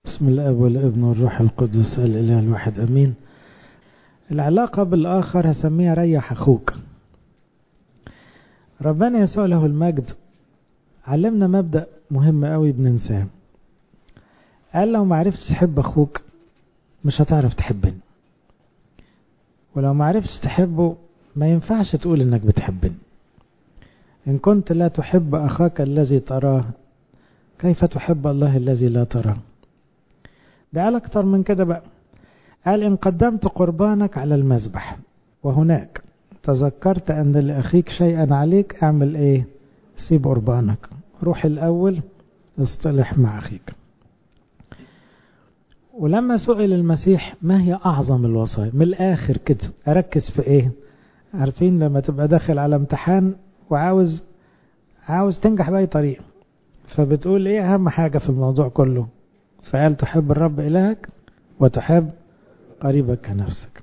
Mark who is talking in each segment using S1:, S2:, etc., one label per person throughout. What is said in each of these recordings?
S1: بسم الاب والابن والروح القدس الاله الواحد امين العلاقه بالاخر هسميها ريح اخوك ربنا يسوع له المجد علمنا مبدا مهم قوي بننساه قال لو ما عرفتش تحب اخوك مش هتعرف تحبني ولو ما عرفتش تحبه ما ينفعش تقول انك بتحبني ان كنت لا تحب اخاك الذي تراه كيف تحب الله الذي لا تراه ده قال اكتر من كده بقى قال ان قدمت قربانك على المذبح وهناك تذكرت ان لاخيك شيئا عليك اعمل ايه سيب قربانك روح الاول اصطلح مع اخيك ولما سئل المسيح ما هي اعظم الوصايا من الاخر كده اركز في ايه عارفين لما تبقى داخل على امتحان وعاوز عاوز تنجح باي طريقه فبتقول ايه اهم حاجه في الموضوع كله فقال تحب الرب إلهك وتحب قريبك كنفسك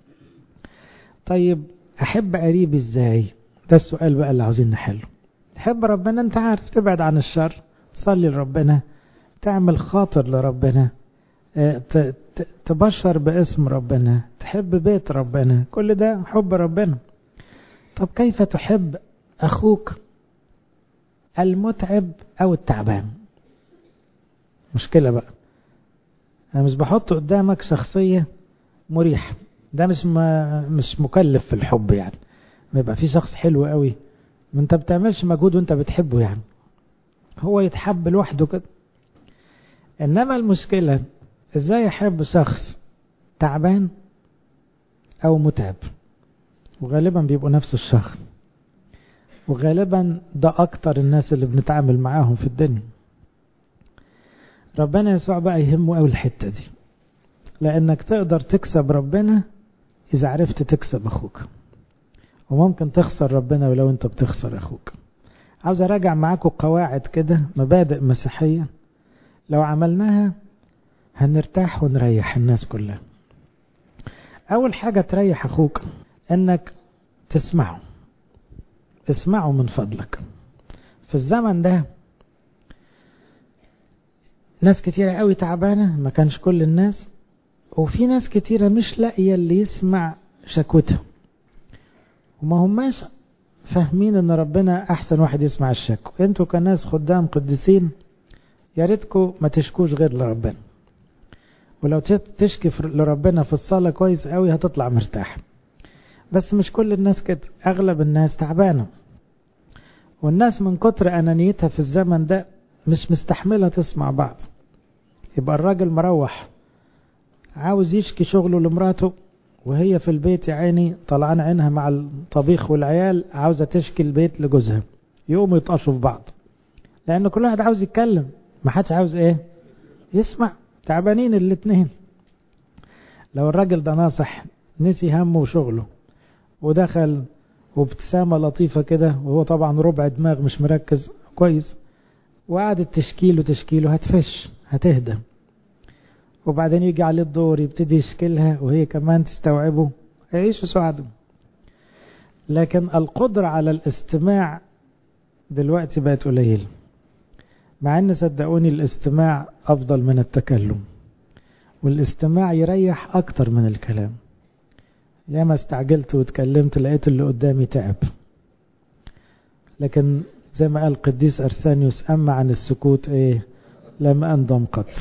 S1: طيب أحب قريبي إزاي ده السؤال بقى اللي عاوزين نحله تحب ربنا أنت عارف تبعد عن الشر تصلي لربنا تعمل خاطر لربنا تبشر باسم ربنا تحب بيت ربنا كل ده حب ربنا طب كيف تحب أخوك المتعب أو التعبان مشكلة بقى أنا مش بحط قدامك شخصية مريحة ده مش ما مش مكلف في الحب يعني ما يبقى في شخص حلو قوي ما انت بتعملش مجهود وانت بتحبه يعني هو يتحب لوحده كده انما المشكلة ازاي احب شخص تعبان او متعب وغالبا بيبقوا نفس الشخص وغالبا ده اكتر الناس اللي بنتعامل معاهم في الدنيا ربنا يسوع بقى يهمه قوي الحته دي لانك تقدر تكسب ربنا اذا عرفت تكسب اخوك وممكن تخسر ربنا ولو انت بتخسر اخوك عاوز اراجع معاكم قواعد كده مبادئ مسيحيه لو عملناها هنرتاح ونريح الناس كلها اول حاجه تريح اخوك انك تسمعه اسمعه من فضلك في الزمن ده ناس كتيرة قوي تعبانة ما كانش كل الناس وفي ناس كتيرة مش لاقية اللي يسمع شكوتها وما هماش فاهمين ان ربنا احسن واحد يسمع الشكو انتوا كناس خدام قديسين يا ريتكم ما تشكوش غير لربنا ولو تشكي لربنا في الصلاة كويس قوي هتطلع مرتاح بس مش كل الناس كده اغلب الناس تعبانة والناس من كتر انانيتها في الزمن ده مش مستحملة تسمع بعض يبقى الراجل مروح عاوز يشكي شغله لمراته وهي في البيت يا عيني طلعان عينها مع الطبيخ والعيال عاوزة تشكي البيت لجوزها يقوموا يطقشوا في بعض لأن كل واحد عاوز يتكلم ما حدش عاوز ايه يسمع تعبانين الاتنين لو الراجل ده ناصح نسي همه وشغله ودخل وابتسامة لطيفة كده وهو طبعا ربع دماغ مش مركز كويس وقعدت تشكيله تشكيله هتفش هتهدى وبعدين يجي عليه الدور يبتدي يشكلها وهي كمان تستوعبه هيعيشوا سعداء لكن القدرة على الاستماع دلوقتي بقت قليلة مع ان صدقوني الاستماع افضل من التكلم والاستماع يريح اكتر من الكلام ياما استعجلت واتكلمت لقيت اللي قدامي تعب لكن زي ما قال قديس أرسانيوس أما عن السكوت إيه لم أندم قط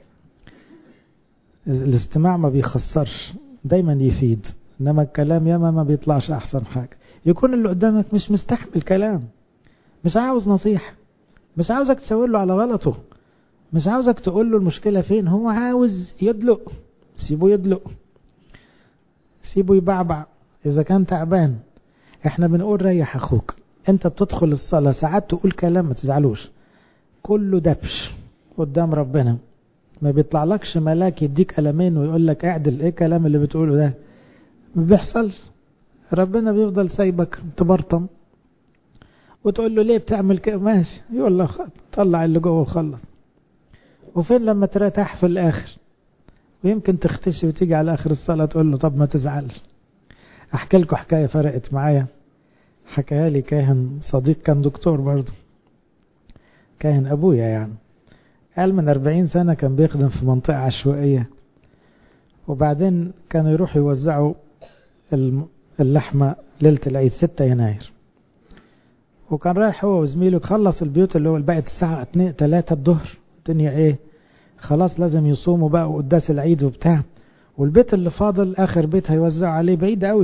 S1: الاستماع ما بيخسرش دايما يفيد إنما الكلام ياما ما بيطلعش أحسن حاجة يكون اللي قدامك مش مستحمل كلام مش عاوز نصيحة مش عاوزك تسوي له على غلطه مش عاوزك تقول له المشكلة فين هو عاوز يدلق سيبه يدلق سيبه يبعبع إذا كان تعبان احنا بنقول ريح أخوك انت بتدخل الصلاة ساعات تقول كلام ما تزعلوش كله دبش قدام ربنا ما بيطلعلكش ملاك يديك قلمين ويقول لك اعدل ايه الكلام اللي بتقوله ده ما بيحصلش ربنا بيفضل سايبك تبرطم وتقول له ليه بتعمل كده ماشي يقول له طلع اللي جوه وخلص وفين لما ترتاح في الاخر ويمكن تختشي وتيجي على اخر الصلاة تقول له طب ما تزعلش احكي لكم حكاية فرقت معايا حكاها لي كاهن صديق كان دكتور برضه كاهن ابويا يعني قال من 40 سنة كان بيخدم في منطقة عشوائية وبعدين كانوا يروحوا يوزعوا اللحمة ليلة العيد 6 يناير وكان رايح هو وزميله خلص البيوت اللي هو بقت الساعة 2 3 الظهر الدنيا ايه خلاص لازم يصوموا بقى وقداس العيد وبتاع والبيت اللي فاضل اخر بيت هيوزعوا عليه بعيد قوي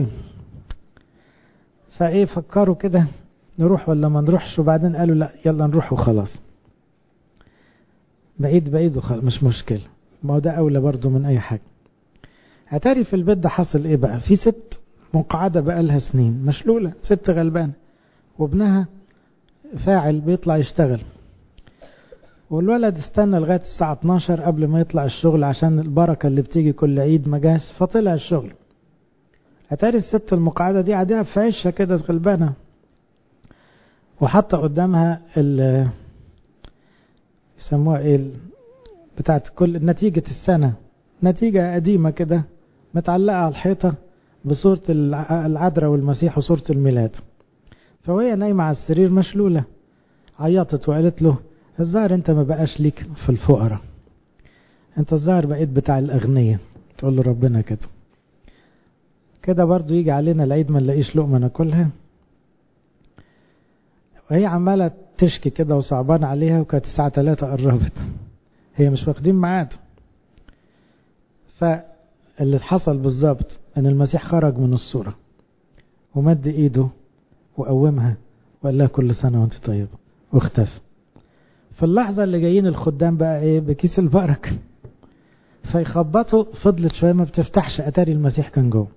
S1: فايه فكروا كده نروح ولا ما نروحش وبعدين قالوا لا يلا نروح وخلاص بعيد بعيد وخلاص مش مشكلة ما هو ده أولى برضه من أي حاجة هتاري في البيت ده حصل إيه بقى في ست مقعدة بقى لها سنين مشلولة ست غلبانة وابنها فاعل بيطلع يشتغل والولد استنى لغاية الساعة 12 قبل ما يطلع الشغل عشان البركة اللي بتيجي كل عيد مجاز فطلع الشغل أتاري الست المقعدة دي عادية في عشة كده غلبانة وحاطة قدامها ال يسموها ايه بتاعت كل نتيجة السنة نتيجة قديمة كده متعلقة على الحيطة بصورة العذراء والمسيح وصورة الميلاد فوهي نايمة على السرير مشلولة عيطت وقالت له الظاهر انت ما بقاش ليك في الفقراء انت الظاهر بقيت بتاع الاغنياء تقول له ربنا كده كده برضو يجي علينا العيد ما نلاقيش لقمة ناكلها وهي عمالة تشكي كده وصعبان عليها وكانت الساعة 3 قربت هي مش واخدين ميعاد فاللي حصل بالظبط ان المسيح خرج من الصورة ومد ايده وقومها وقال لها كل سنة وانت طيبة واختفى في اللحظة اللي جايين الخدام بقى ايه بكيس البركة فيخبطوا فضلت شوية ما بتفتحش اتاري المسيح كان جوه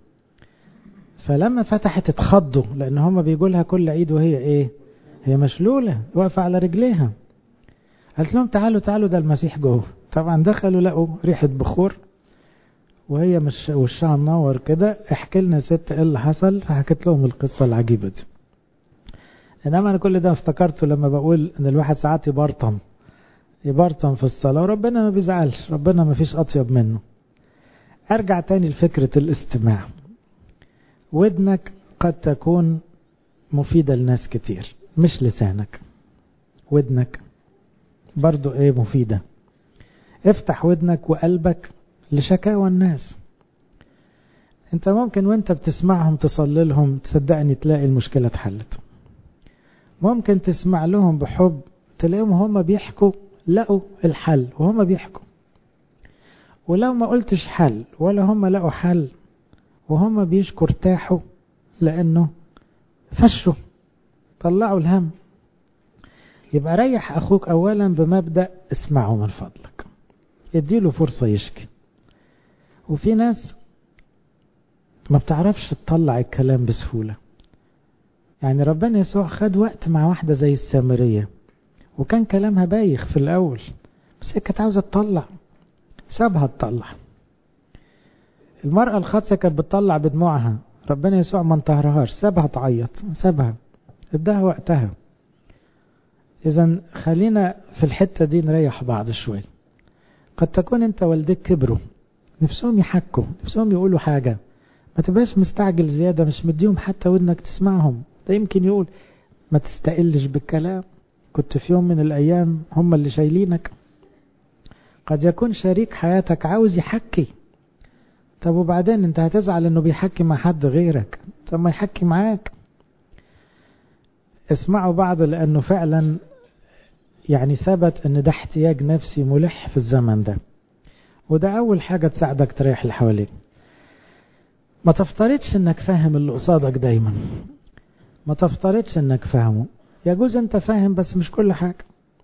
S1: فلما فتحت اتخضوا لان هما بيجوا لها كل عيد وهي ايه هي مشلولة واقفة على رجليها قالت لهم تعالوا تعالوا ده المسيح جوه طبعا دخلوا لقوا ريحة بخور وهي مش وشها منور كده احكي لنا ست ايه اللي حصل فحكيت لهم القصة العجيبة دي انما انا كل ده افتكرته لما بقول ان الواحد ساعات يبرطم يبرطم في الصلاة وربنا ما بيزعلش ربنا ما فيش اطيب منه ارجع تاني لفكرة الاستماع ودنك قد تكون مفيدة لناس كتير مش لسانك ودنك برضو ايه مفيدة افتح ودنك وقلبك لشكاوى الناس انت ممكن وانت بتسمعهم تصلي لهم تصدقني تلاقي المشكلة اتحلت ممكن تسمع لهم بحب تلاقيهم هم بيحكوا لقوا الحل وهم بيحكوا ولو ما قلتش حل ولا هم لقوا حل وهم بيشكوا ارتاحوا لانه فشوا طلعوا الهم يبقى ريح اخوك اولا بمبدأ اسمعه من فضلك اديله فرصة يشكي وفي ناس ما بتعرفش تطلع الكلام بسهولة يعني ربنا يسوع خد وقت مع واحدة زي السامرية وكان كلامها بايخ في الأول بس هي كانت عاوزة تطلع سابها تطلع المرأة الخاطئة كانت بتطلع بدموعها ربنا يسوع ما انتهرهاش سابها تعيط سابها اداها وقتها اذا خلينا في الحتة دي نريح بعض شوي قد تكون انت والدك كبروا نفسهم يحكوا نفسهم يقولوا حاجة ما تبقاش مستعجل زيادة مش مديهم حتى ودنك تسمعهم ده يمكن يقول ما تستقلش بالكلام كنت في يوم من الأيام هم اللي شايلينك قد يكون شريك حياتك عاوز يحكي طب وبعدين انت هتزعل انه بيحكي مع حد غيرك طب ما يحكي معاك اسمعوا بعض لانه فعلا يعني ثبت ان ده احتياج نفسي ملح في الزمن ده وده اول حاجة تساعدك تريح اللي حواليك ما تفترضش انك فاهم اللي قصادك دايما ما تفترضش انك فاهمه يجوز انت فاهم بس مش كل حاجة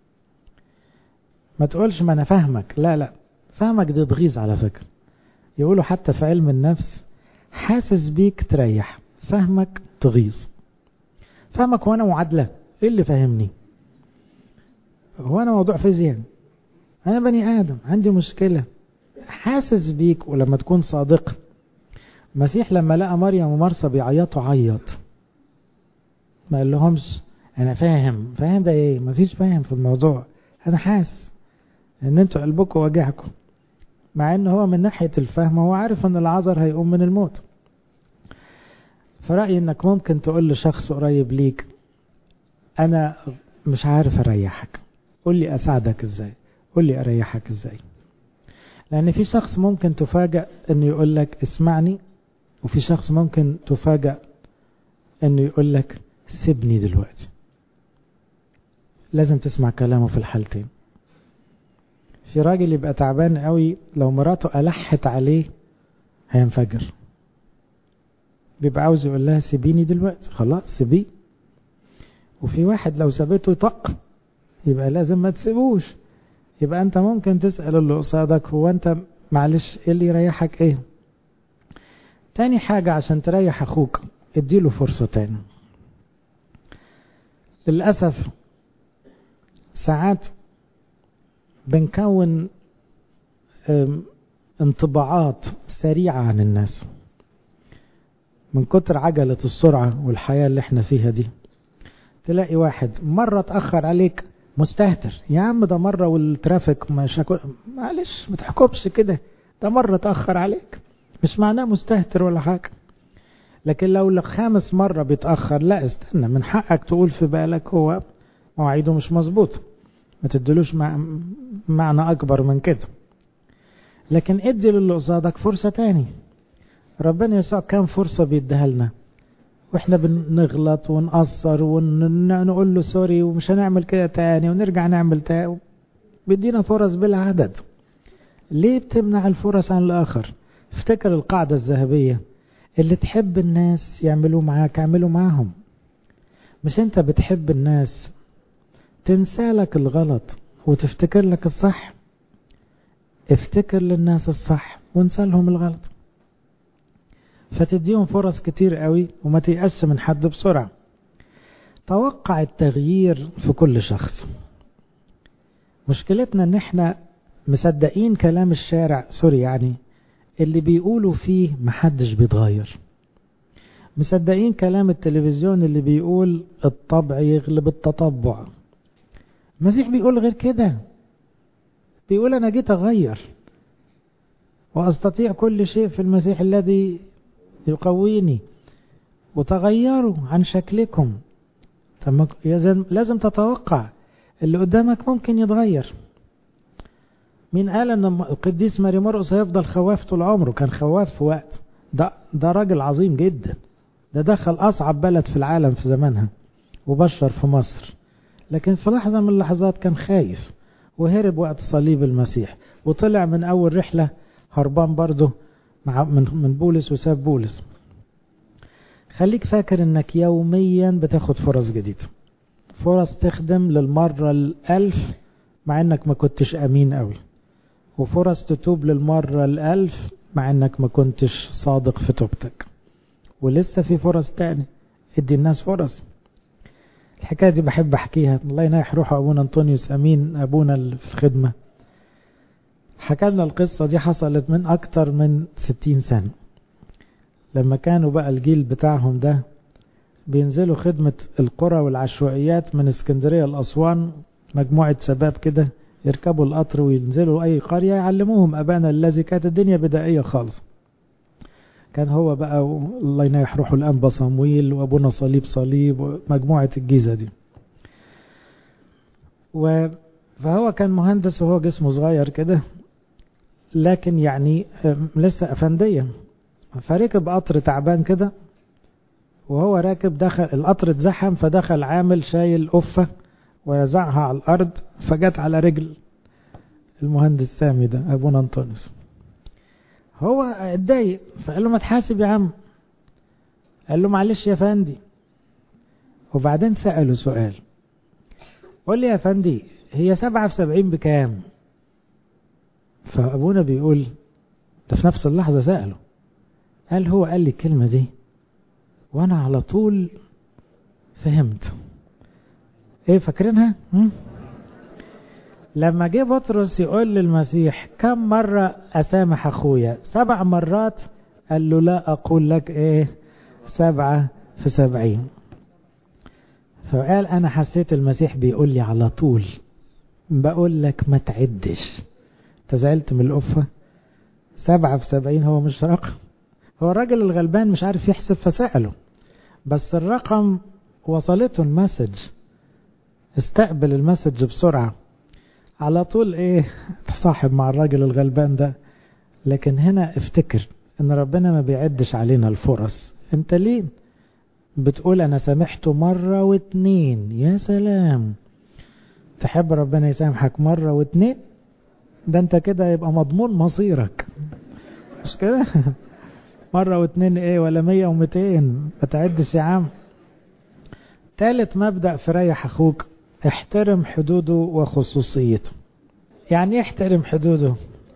S1: ما تقولش ما انا فاهمك لا لا فاهمك دي تغيظ على فكرة يقولوا حتى في علم النفس حاسس بيك تريح فهمك تغيظ فهمك وانا معادلة ايه اللي فاهمني هو انا موضوع فيزياء انا بني ادم عندي مشكلة حاسس بيك ولما تكون صادق المسيح لما لقى مريم ومرسى بيعيطوا عيط ما قال لهمش انا فاهم فاهم ده ايه مفيش فاهم في الموضوع انا حاسس ان انتوا قلبكم واجعكم مع ان هو من ناحية الفهم هو عارف ان العذر هيقوم من الموت فرأيي انك ممكن تقول لشخص قريب ليك انا مش عارف اريحك قول لي اساعدك ازاي قول لي اريحك ازاي لان في شخص ممكن تفاجأ انه يقول لك اسمعني وفي شخص ممكن تفاجأ انه يقول لك سيبني دلوقتي لازم تسمع كلامه في الحالتين في راجل يبقى تعبان قوي لو مراته ألحت عليه هينفجر بيبقى عاوز يقول لها سيبيني دلوقتي خلاص سيبيه وفي واحد لو سابته يطق يبقى لازم ما تسيبوش يبقى انت ممكن تسأل اللي قصادك هو انت معلش ايه اللي يريحك ايه تاني حاجة عشان تريح اخوك اديله فرصة تاني للأسف ساعات بنكون انطباعات سريعة عن الناس من كتر عجلة السرعة والحياة اللي احنا فيها دي تلاقي واحد مرة اتأخر عليك مستهتر يا عم ده مرة والترافيك مش هكو... معلش ما تحكمش كده ده مرة اتأخر عليك مش معناه مستهتر ولا حاجة لكن لو لخامس مرة بيتأخر لا استنى من حقك تقول في بالك هو مواعيده مش مظبوط ما تدلوش مع... معنى أكبر من كده لكن ادي للي قصادك فرصة تاني ربنا يسوع كام فرصة بيديها لنا واحنا بنغلط ونقصر ونقول له سوري ومش هنعمل كده تاني ونرجع نعمل تاني بيدينا فرص بلا عدد ليه بتمنع الفرص عن الآخر افتكر القاعدة الذهبية اللي تحب الناس يعملوا معاك اعملوا معاهم مش انت بتحب الناس تنسى لك الغلط وتفتكر لك الصح افتكر للناس الصح وانسى لهم الغلط فتديهم فرص كتير قوي وما تيأس من حد بسرعة توقع التغيير في كل شخص مشكلتنا ان احنا مصدقين كلام الشارع سوري يعني اللي بيقولوا فيه محدش بيتغير مصدقين كلام التلفزيون اللي بيقول الطبع يغلب التطبع المسيح بيقول غير كده بيقول انا جيت اغير واستطيع كل شيء في المسيح الذي يقويني وتغيروا عن شكلكم لازم تتوقع اللي قدامك ممكن يتغير مين قال ان القديس ماري مرقس هيفضل خواف طول عمره كان خواف في وقت ده ده راجل عظيم جدا ده دخل اصعب بلد في العالم في زمانها وبشر في مصر لكن في لحظة من اللحظات كان خايف وهرب وقت صليب المسيح وطلع من اول رحلة هربان برضه مع من من بولس وساب بولس خليك فاكر انك يوميا بتاخد فرص جديدة فرص تخدم للمرة الألف مع انك ما كنتش امين قوي وفرص تتوب للمرة الألف مع انك ما كنتش صادق في توبتك ولسه في فرص تاني ادي الناس فرص الحكاية دي بحب احكيها الله ينايح روحه ابونا انطونيوس امين ابونا اللي في الخدمة حكى لنا القصة دي حصلت من اكتر من ستين سنة لما كانوا بقى الجيل بتاعهم ده بينزلوا خدمة القرى والعشوائيات من اسكندرية لأسوان مجموعة شباب كده يركبوا القطر وينزلوا أي قرية يعلموهم أبانا الذي كانت الدنيا بدائية خالص كان هو بقى الله ينيح روحه الأنبا صمويل وأبونا صليب صليب ومجموعة الجيزة دي و فهو كان مهندس وهو جسمه صغير كده لكن يعني لسه أفندية فركب قطر تعبان كده وهو راكب دخل القطر اتزحم فدخل عامل شايل قفة ويزعها على الأرض فجت على رجل المهندس سامي ده أبونا أنطونيوس هو اتضايق فقال له ما تحاسب يا عم قال له معلش يا فندي وبعدين سأله سؤال قول لي يا فندي هي سبعة في سبعين بكام فأبونا بيقول ده في نفس اللحظة سأله قال هو قال لي الكلمة دي وانا على طول فهمت ايه فاكرينها لما جه بطرس يقول للمسيح كم مرة اسامح اخويا سبع مرات قال له لا اقول لك ايه سبعة في سبعين فقال انا حسيت المسيح بيقول لي على طول بقول لك ما تعدش تزعلت من القفة سبعة في سبعين هو مش رقم هو الراجل الغلبان مش عارف يحسب فسأله بس الرقم وصلته المسج استقبل المسج بسرعة على طول ايه تصاحب مع الراجل الغلبان ده لكن هنا افتكر ان ربنا ما بيعدش علينا الفرص انت ليه بتقول انا سامحته مرة واتنين يا سلام تحب ربنا يسامحك مرة واتنين ده انت كده يبقى مضمون مصيرك مش كده مرة واتنين ايه ولا مية ومتين ما تعدش يا عم تالت مبدأ في ريح اخوك احترم حدوده وخصوصيته يعني احترم حدوده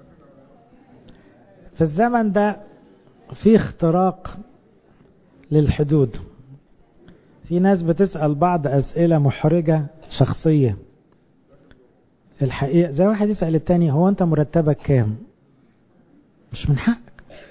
S1: في الزمن ده في اختراق للحدود في ناس بتسأل بعض أسئلة محرجة شخصية الحقيقة زي واحد يسأل التاني هو أنت مرتبك كام مش من حقك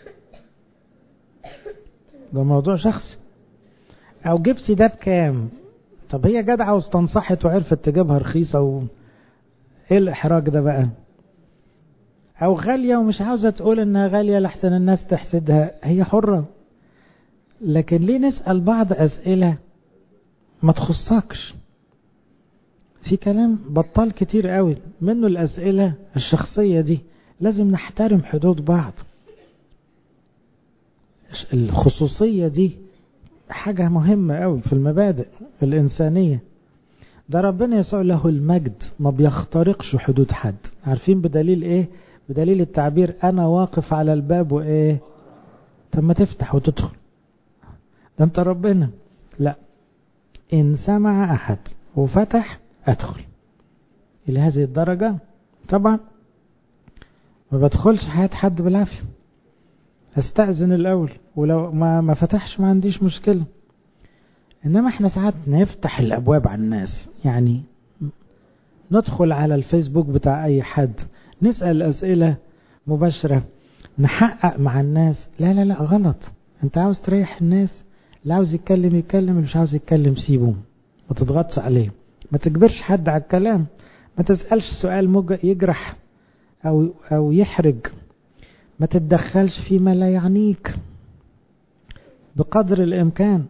S1: ده موضوع شخصي أو جبسي ده بكام طب هي جدعة واستنصحت وعرفت تجيبها رخيصة و... ايه الإحراج ده بقى أو غالية ومش عاوزة تقول إنها غالية لحسن الناس تحسدها هي حرة لكن ليه نسأل بعض أسئلة ما تخصكش في كلام بطال كتير قوي منه الأسئلة الشخصية دي لازم نحترم حدود بعض الخصوصية دي حاجة مهمة قوي في المبادئ الإنسانية ده ربنا يسوع له المجد ما بيخترقش حدود حد عارفين بدليل ايه بدليل التعبير انا واقف على الباب وايه طب ما تفتح وتدخل ده انت ربنا لا ان سمع احد وفتح ادخل الى هذه الدرجة طبعا ما بدخلش حياة حد بالعافية استأذن الاول ولو ما ما فتحش ما عنديش مشكلة انما احنا ساعات نفتح الابواب على الناس يعني ندخل على الفيسبوك بتاع اي حد نسأل اسئلة مباشرة نحقق مع الناس لا لا لا غلط انت عاوز تريح الناس اللي عاوز يتكلم يتكلم اللي مش عاوز يتكلم سيبه ما تضغطش عليه ما تجبرش حد على الكلام ما تسألش سؤال يجرح او او يحرج ما تتدخلش فيما لا يعنيك بقدر الامكان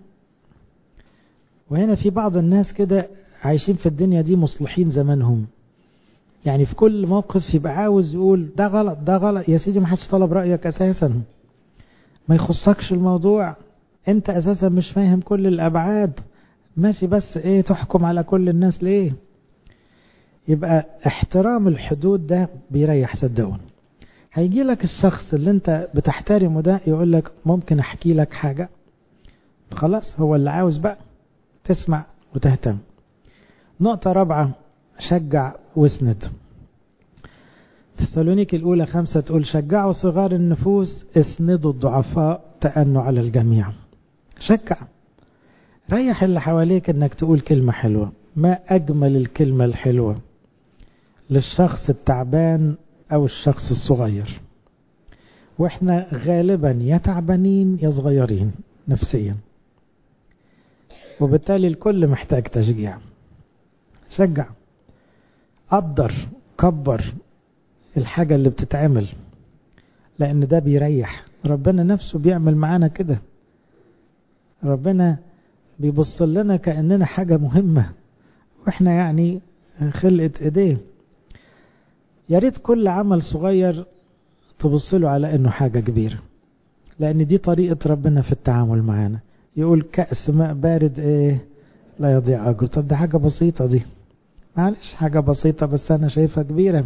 S1: وهنا في بعض الناس كده عايشين في الدنيا دي مصلحين زمانهم يعني في كل موقف يبقى عاوز يقول ده غلط ده غلط يا سيدي ما حدش طلب رأيك أساسا ما يخصكش الموضوع انت أساسا مش فاهم كل الأبعاد ماشي بس ايه تحكم على كل الناس ليه يبقى احترام الحدود ده بيريح صدقون هيجي لك الشخص اللي انت بتحترمه ده يقول لك ممكن احكي لك حاجة خلاص هو اللي عاوز بقى تسمع وتهتم نقطة رابعة شجع واسند تسالونيك الأولى خمسة تقول شجعوا صغار النفوس اسندوا الضعفاء تأنوا على الجميع شجع ريح اللي حواليك انك تقول كلمة حلوة ما أجمل الكلمة الحلوة للشخص التعبان أو الشخص الصغير واحنا غالبا يا تعبانين يا صغيرين نفسيا وبالتالي الكل محتاج تشجيع شجع قدر كبر الحاجة اللي بتتعمل لأن ده بيريح ربنا نفسه بيعمل معانا كده ربنا بيبص لنا كأننا حاجة مهمة واحنا يعني خلقة ايديه يا ريت كل عمل صغير تبص له على انه حاجة كبيرة لان دي طريقة ربنا في التعامل معانا يقول كأس ماء بارد ايه لا يضيع اجر طب ده حاجة بسيطة دي معلش حاجة بسيطة بس انا شايفها كبيرة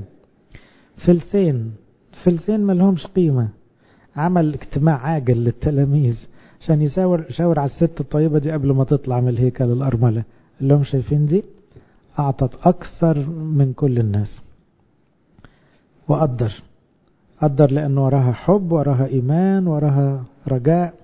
S1: فلسين فلسين ما لهمش قيمة عمل اجتماع عاجل للتلاميذ عشان يشاور شاور على الست الطيبة دي قبل ما تطلع من الهيكل الأرملة اللي هم شايفين دي أعطت أكثر من كل الناس وقدر قدر لأن وراها حب وراها إيمان وراها رجاء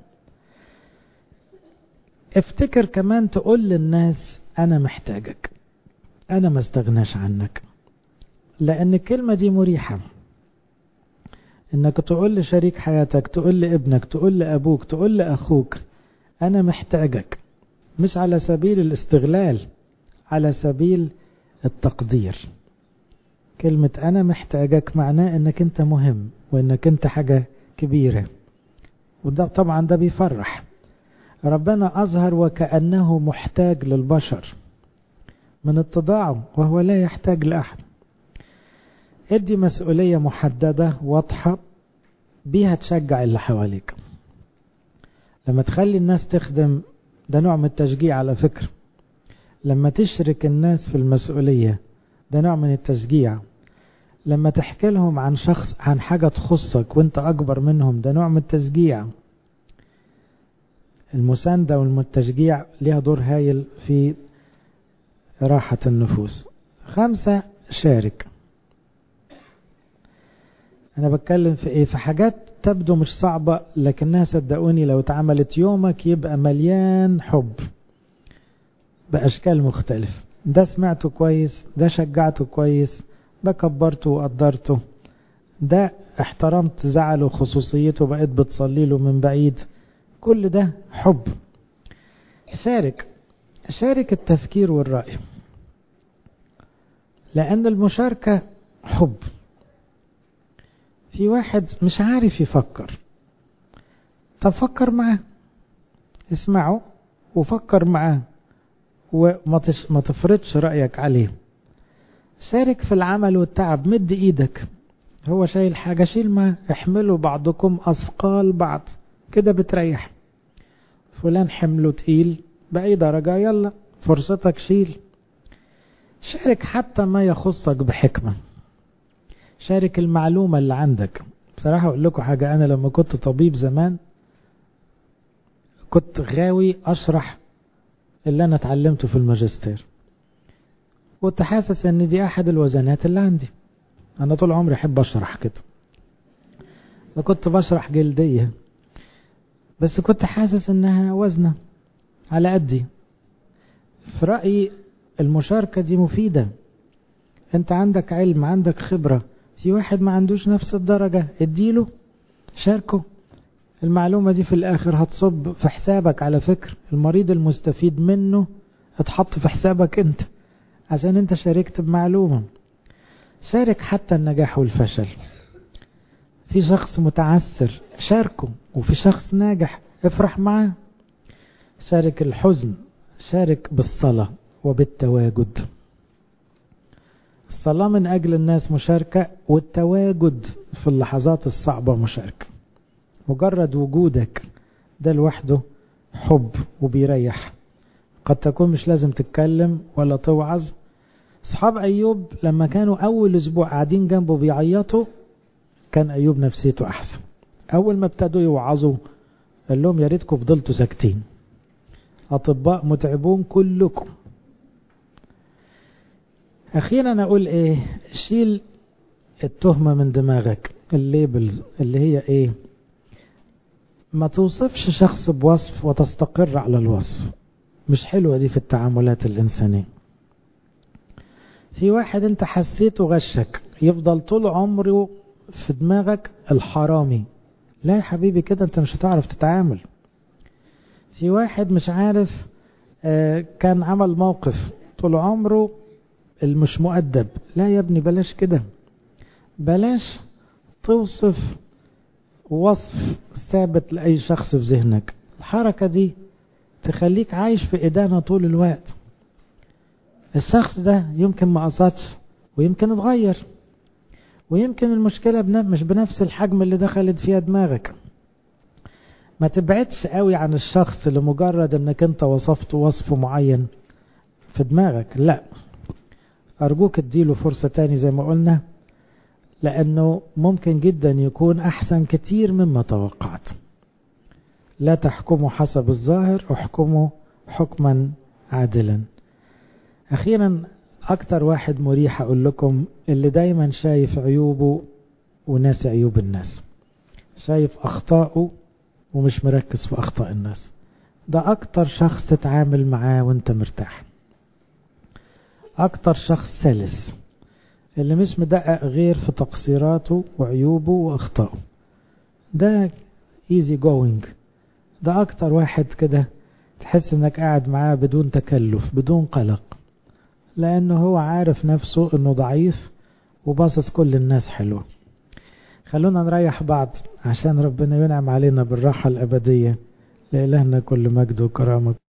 S1: افتكر كمان تقول للناس أنا محتاجك أنا ما استغناش عنك لأن الكلمة دي مريحة انك تقول لشريك حياتك تقول لابنك تقول لابوك تقول لاخوك انا محتاجك مش على سبيل الاستغلال على سبيل التقدير كلمة انا محتاجك معناه انك انت مهم وانك انت حاجة كبيرة وده طبعا ده بيفرح ربنا اظهر وكأنه محتاج للبشر من اتضاعه وهو لا يحتاج لأحد ادي مسؤولية محددة واضحة بيها تشجع اللي حواليك لما تخلي الناس تخدم ده نوع من التشجيع على فكرة لما تشرك الناس في المسؤولية ده نوع من التشجيع لما تحكي لهم عن شخص عن حاجة تخصك وانت أكبر منهم ده نوع من التشجيع المساندة والتشجيع ليها دور هايل في راحة النفوس خمسة شارك أنا بتكلم في إيه في حاجات تبدو مش صعبة لكنها صدقوني لو اتعملت يومك يبقى مليان حب بأشكال مختلفة ده سمعته كويس ده شجعته كويس ده كبرته وقدرته ده احترمت زعله وخصوصيته بقيت بتصلي له من بعيد كل ده حب شارك شارك التفكير والرأي لأن المشاركة حب في واحد مش عارف يفكر طب فكر معاه اسمعه وفكر معاه وما ما تفرضش رأيك عليه شارك في العمل والتعب مد ايدك هو شايل حاجة شيل ما احملوا بعضكم أثقال بعض كده بتريح فلان حمله تقيل بأي درجة يلا فرصتك شيل شارك حتى ما يخصك بحكمة شارك المعلومة اللي عندك بصراحة أقول لكم حاجة أنا لما كنت طبيب زمان كنت غاوي أشرح اللي أنا اتعلمته في الماجستير كنت حاسس ان دي احد الوزنات اللي عندي انا طول عمري احب اشرح كده فكنت بشرح جلدية بس كنت حاسس انها وزنة على قدي في رأيي المشاركة دي مفيدة انت عندك علم عندك خبرة في واحد ما عندوش نفس الدرجة اديله شاركه المعلومة دي في الاخر هتصب في حسابك على فكر المريض المستفيد منه اتحط في حسابك انت عشان انت شاركت بمعلومة شارك حتى النجاح والفشل في شخص متعثر شاركه وفي شخص ناجح افرح معاه شارك الحزن شارك بالصلاة وبالتواجد الصلاة من أجل الناس مشاركة والتواجد في اللحظات الصعبة مشاركة مجرد وجودك ده لوحده حب وبيريح قد تكون مش لازم تتكلم ولا توعظ اصحاب ايوب لما كانوا اول اسبوع قاعدين جنبه بيعيطوا كان ايوب نفسيته احسن اول ما ابتدوا يوعظوا قال لهم يا ريتكم فضلتوا ساكتين اطباء متعبون كلكم اخيرا اقول ايه شيل التهمة من دماغك الليبلز اللي هي ايه ما توصفش شخص بوصف وتستقر على الوصف مش حلوة دي في التعاملات الإنسانية في واحد انت حسيته غشك يفضل طول عمره في دماغك الحرامي لا يا حبيبي كده انت مش هتعرف تتعامل في واحد مش عارف آه كان عمل موقف طول عمره المش مؤدب لا يا ابني بلاش كده بلاش توصف وصف ثابت لأي شخص في ذهنك الحركة دي تخليك عايش في إدانة طول الوقت الشخص ده يمكن ما قصدش ويمكن اتغير ويمكن المشكلة مش بنفس الحجم اللي دخلت فيها دماغك ما تبعدش قوي عن الشخص لمجرد انك انت وصفته وصف معين في دماغك لا ارجوك اديله فرصة تاني زي ما قلنا لانه ممكن جدا يكون احسن كتير مما توقعت لا تحكموا حسب الظاهر احكموا حكما عادلا اخيرا اكتر واحد مريح اقول لكم اللي دايما شايف عيوبه وناسي عيوب الناس شايف اخطائه ومش مركز في اخطاء الناس ده اكتر شخص تتعامل معاه وانت مرتاح اكتر شخص سلس اللي مش مدقق غير في تقصيراته وعيوبه واخطائه ده easy going ده اكتر واحد كده تحس انك قاعد معاه بدون تكلف بدون قلق لانه هو عارف نفسه انه ضعيف وباصص كل الناس حلوة خلونا نريح بعض عشان ربنا ينعم علينا بالراحة الابدية لإلهنا كل مجد وكرامة